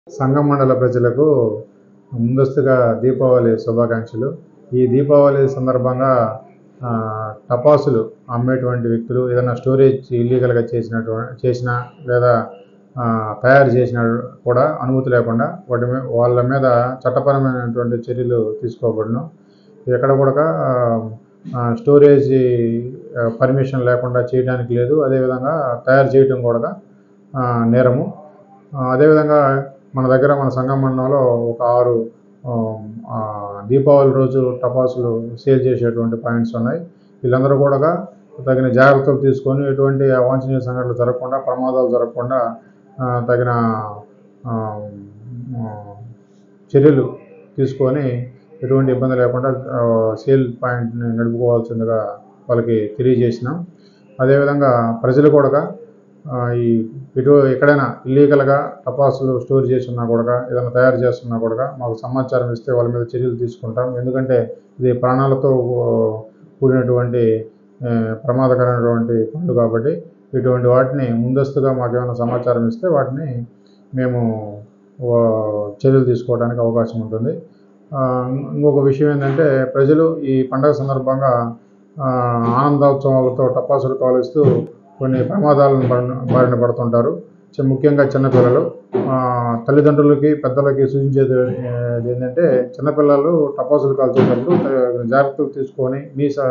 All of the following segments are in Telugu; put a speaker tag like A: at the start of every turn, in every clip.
A: సంగం మండల ప్రజలకు ముందస్తుగా దీపావళి శుభాకాంక్షలు ఈ దీపావళి సందర్భంగా ఆ, టపాసులు అమ్మేటువంటి వ్యక్తులు ఏదైనా స్టోరేజ్ ఇల్లీగల్గా చేసినటువంటి చేసిన లేదా ఆ, తయారు చేసిన కూడా అనుమతి లేకుండా వాటి మీద వాళ్ళ మీద చట్టపరమైనటువంటి చర్యలు తీసుకోబడును ఎక్కడ కూడా ఆ, స్టోరేజ్ ఆ, పర్మిషన్ లేకుండా చేయడానికి లేదు అదేవిధంగా తయారు చేయడం కూడా ఆ, నేరము ఆ, అదేవిధంగా మన దగ్గర మన సంఘం మండలంలో ఒక ఆరు ఆ, ఆ, దీపావళి రోజు టపాసులు సేల్ చేసేటువంటి పాయింట్స్ ఉన్నాయి వీళ్ళందరూ కూడా తగిన జాగ్రత్తలు తీసుకొని ఎటువంటి అవాంఛనీయ సంఘటనలు జరగకుండా ప్రమాదాలు జరగకుండా ఆ, తగిన ఆ, ఆ, చర్యలు తీసుకొని ఎటువంటి ఇబ్బంది లేకుండా ఆ, సేల్ పాయింట్ని నడుపుకోవాల్సిందిగా వాళ్ళకి తెలియజేసినాం అదేవిధంగా ప్రజలు కూడా ఆ, ఈ ఇటు ఎక్కడైనా ఇల్లీగల్గా టపాసులు స్టోర్ చేసి ఉన్నా కూడా ఏదైనా తయారు చేస్తున్నా కూడా మాకు సమాచారం ఇస్తే వాళ్ళ మీద చర్యలు తీసుకుంటాం ఎందుకంటే ఇది ప్రాణాలతో ఆ, కూడినటువంటి ఆ, ప్రమాదకరమైనటువంటి పనులు కాబట్టి ఇటువంటి వాటిని ముందస్తుగా మాకు ఏమైనా సమాచారం ఇస్తే వాటిని మేము ఆ, చర్యలు తీసుకోవడానికి అవకాశం ఉంటుంది ఆ, ఇంకొక విషయం ఏంటంటే ప్రజలు ఈ పండగ సందర్భంగా ఆ, ఆనందోత్సవాలతో టపాసులు కాలుస్తూ కొన్ని ప్రమాదాలను బారిన బారిన పడుతుంటారు చి- ముఖ్యంగా చిన్నపిల్లలు ఆ, తల్లిదండ్రులకి పెద్దలకి సూచించేది ఆ, ఏంటంటే చిన్నపిల్లలు టపాసులు కాల్చేటప్పుడు తగిన జాగ్రత్తలు తీసుకొని మీ స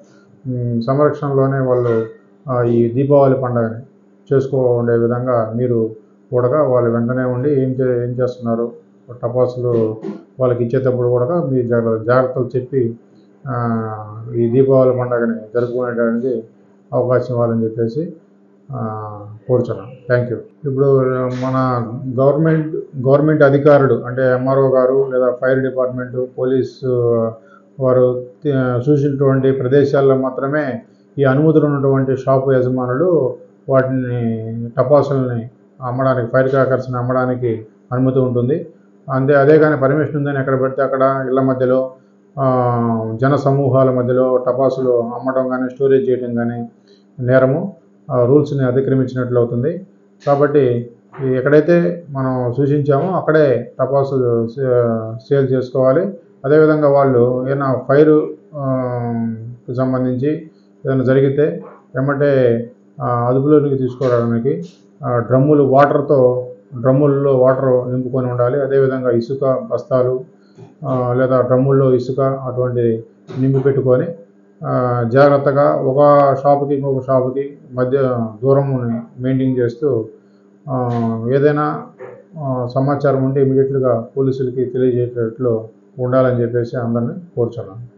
A: ఉమ్, సంరక్షణలోనే వాళ్ళు ఆ, ఈ దీపావళి పండుగని చేసుకోండే విధంగా మీరు కూడా వాళ్ళు వెంటనే ఉండి ఏం చే ఏం చేస్తున్నారు టపాసులు వాళ్ళకి ఇచ్చేటప్పుడు కూడా మీ జాగ్రత్త జాగ్రత్తలు చెప్పి ఆ, ఈ దీపావళి పండుగని జరుపుకునేటానికి అవకాశం ఇవ్వాలని చెప్పేసి ఆ, కోరుచున్నాను థ్యాంక్ యూ ఇప్పుడు మన గవర్నమెంట్ గవర్నమెంట్ అధికారులు అంటే ఎంఆర్ఓ గారు లేదా ఫైర్ డిపార్ట్మెంటు పోలీసు వారు తి- సూచించినటువంటి ప్రదేశాల్లో మాత్రమే ఈ అనుమతులు ఉన్నటువంటి షాపు యజమానులు వాటిని టపాసుల్ని అమ్మడానికి ఫైర్ క్రాకర్స్ని అమ్మడానికి అనుమతి ఉంటుంది అంతే అదే కానీ పర్మిషన్ ఉందని ఎక్కడ పెడితే అక్కడ ఇళ్ళ మధ్యలో ఆ, జన సమూహాల మధ్యలో టపాసులు అమ్మడం కానీ స్టోరేజ్ చేయడం కానీ నేరము ఆ, రూల్స్ని అతిక్రమించినట్లు అవుతుంది కాబట్టి ఈ ఎక్కడైతే మనం సూచించామో అక్కడే టపాసులు సే- సేల్ చేసుకోవాలి అదేవిధంగా వాళ్ళు ఏదైనా ఫైర్ సంబంధించి ఏదైనా జరిగితే వెంబటే ఆ, అదుపులోనికి తీసుకోవడానికి ఆ, డ్రమ్ములు వాటర్తో డ్రమ్ముల్లో వాటర్ నింపుకొని ఉండాలి అదేవిధంగా ఇసుక బస్తాలు ఆ, లేదా డ్రమ్ముల్లో ఇసుక అటువంటి నింపి పెట్టుకొని ఆ, జాగ్రత్తగా ఒక షాపుకి ఇంకొక షాపుకి మధ్య దూరముని మెయింటైన్ చేస్తూ ఆ, ఏదైనా ఆ, సమాచారం ఉంటే ఇమీడియట్గా పోలీసులకి తెలియజేసేటట్లు ఉండాలని చెప్పేసి అందరినీ కోరుచున్నాను